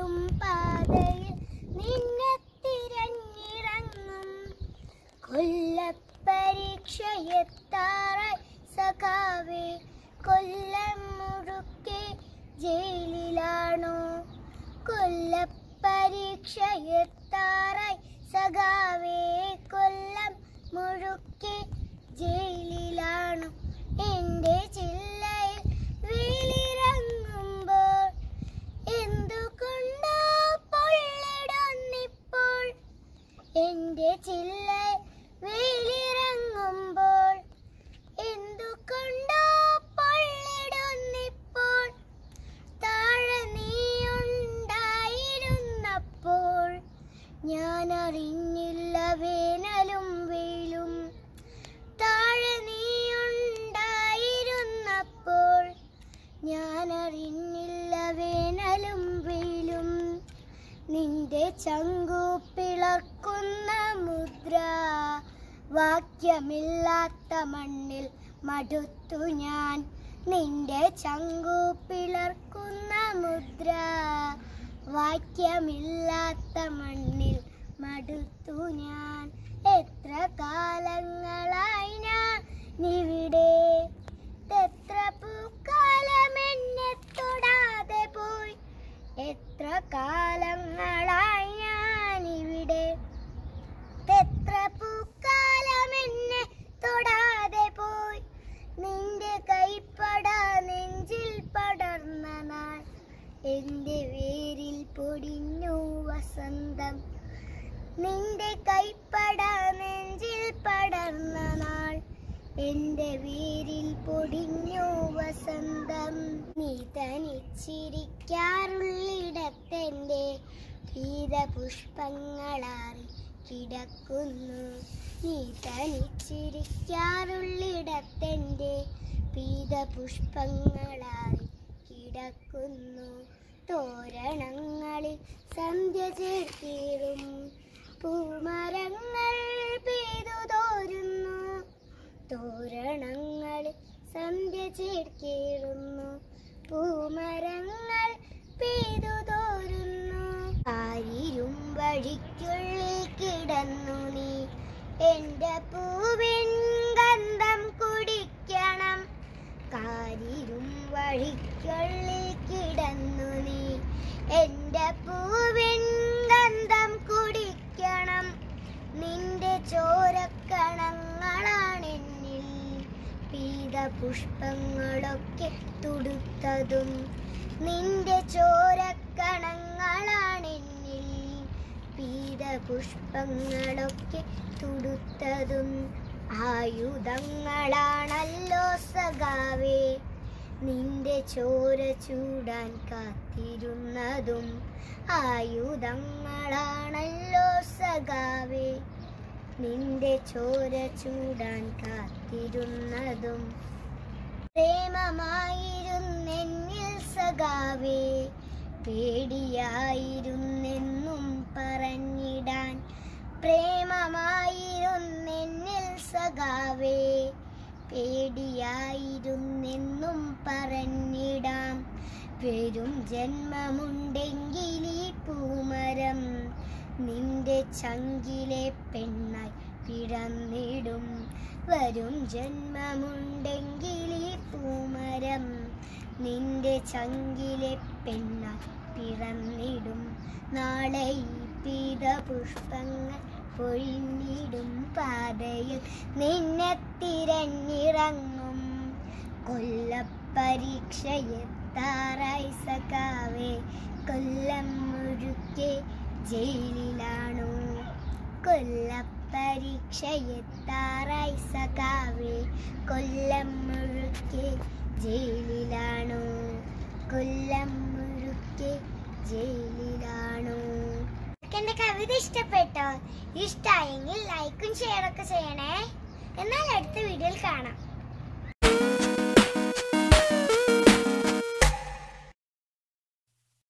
തേടും പാതയിൽ നിന്നെ തിരഞ്ഞിറങ്ങും കൊല്ലപ്പരീക്ഷയെത്താറായി സഖാവേ കൊല്ലം മുഴുക്കെ ജയിലിലാണോ കൊല്ലപ്പരീക്ഷയെത്താറായി സഖാവേ കൊല്ലം മുഴുക്കെ ജയിലിലാണു എന്റെ ജില്ലയിൽ വെയിലിറങ്ങുമ്പോൾ എന്തുകൊണ്ടോ പൊള്ളിടുന്നിപ്പോൾ എന്റെ ജില്ലയിൽ വെയിലിറങ്ങുമ്പോൾ എന്തുകൊണ്ടോ പൊള്ളിടുന്നിപ്പോൾ താഴെ നീയുണ്ടായിരുന്നപ്പോൾ ഞാൻ അറിഞ്ഞില്ല വേനലും വെയിലും താഴെ നീയുണ്ടായിരുന്നപ്പോൾ ഞാൻ അറിഞ്ഞില്ല വേനലും വെയിലും നിന്റെ ചങ്കു പിളർക്കുന്ന മുദ്ര വാക്യമില്ലാത്ത മണ്ണിൽ മടുത്തു ഞാൻ നിന്റെ ചങ്കു പിളർക്കുന്ന മുദ്ര വാക്യമില്ലാത്ത മണ്ണിൽ മടുത്തു ഞാൻ എത്ര കാലങ്ങളായി ഞാൻ ഇവിടെ എത്ര പൂക്കാലം എന്നെ തൊടാതെ പോയി എത്ര കാലങ്ങളായി ഞാൻ ഇവിടെ എത്ര പൂക്കാലം എന്നെ തൊടാതെ പോയി നിന്റെ കൈപ്പട നെഞ്ചിൽ പടർന്ന നാൾ എന്റെ വേരിൽ പൊടിഞ്ഞു വസന്തം നിന്റെ കൈപ്പട നെഞ്ചിൽ പടർന്ന നാൾ എന്റെ വേരിൽ പൊടിഞ്ഞു വസന്തം നീ തനിച്ചിരിക്കാറുള്ളിടത്തെന്റെ പുഷ്പങ്ങളാറി കിടക്കുന്നു നീ തനിച്ചിരിക്കാറുള്ളിടത്തെന്റെ പുഷ്പങ്ങളാറി കിടക്കുന്നു തോരണങ്ങളിൽ സന്ധ്യ ചേർത്തിടും പൂമരങ്ങൾ പെയ്തു തോരുന്നു തോരണങ്ങളിൽ സന്ധ്യ ചേർത്തിടുന്നു പൂമരങ്ങൾ പെയ്തു തോരുന്നു ആരിരും വഴിക്കുള്ളിൽ കിടന്നു നീ എന്റെ പൂവിൻ ഗന്ധം കുടിക്കണം കാരിരും വഴിക്കുള്ളിൽ കിടന്നു നീ എന്റെ പൂവിൻ ഗന്ധം കുടിക്കണം നിന്റെ ചോരക്കണങ്ങളാണെന്നിൽ പീത പുഷ്പങ്ങളൊക്കെ തുടുത്തതും നിന്റെ ചോരക്കണങ്ങളാണെന്നിൽ പീത പുഷ്പങ്ങളൊക്കെ തുടുത്തതും ആയുധങ്ങളാണല്ലോ സഖാവേ നിന്റെ ചോര ചൂടാൻ കാത്തിരുന്നതും ആയുധങ്ങളാണല്ലോ സഖാവേ നിന്റെ ചോര ചൂടാൻ കാത്തിരുന്നതും പ്രേമമായിരുന്നെന്നിൽ സഖാവേ പേടിയായിരുന്നെന്നും പറഞ്ഞിടാൻ പ്രേമമായിരുന്നെന്നിൽ സഖാവേ പേടിയായിരുന്നെന്നും പറഞ്ഞിടാം വരും ജന്മമുണ്ടെങ്കിൽ ഈ പൂമരം നിന്റെ ചങ്കിലെ പെണ്ണായി പിറന്നിടും വരും ജന്മമുണ്ടെങ്കിൽ ഈ പൂമരം നിന്റെ ചങ്കിലെ പെണ്ണായി പിറന്നിടും നാളെ ഈ പീത പുഷ്പങ്ങൾ പൊഴിഞ്ഞിടും പാതയിൽ നിന്നെ തിരഞ്ഞിറങ്ങും കൊല്ലപ്പരീക്ഷയെത്താറായി സഖാവേ കൊല്ലം മുഴുക്കെ ജയിലിലാണോ കൊല്ലപ്പരീക്ഷയെത്താറായി സഖാവേ കൊല്ലം മുഴുക്കെ ജയിലിലാണോ കൊല്ലം മുഴുക്കെ ജയിലിലാണോ എന്റെ കവിത ഇഷ്ടപ്പെട്ടോ ഇഷ്ടായെങ്കിൽ ലൈക്കും ഷെയറൊക്കെ ചെയ്യണേ എന്നാൽ അടുത്ത വീഡിയോയിൽ കാണാം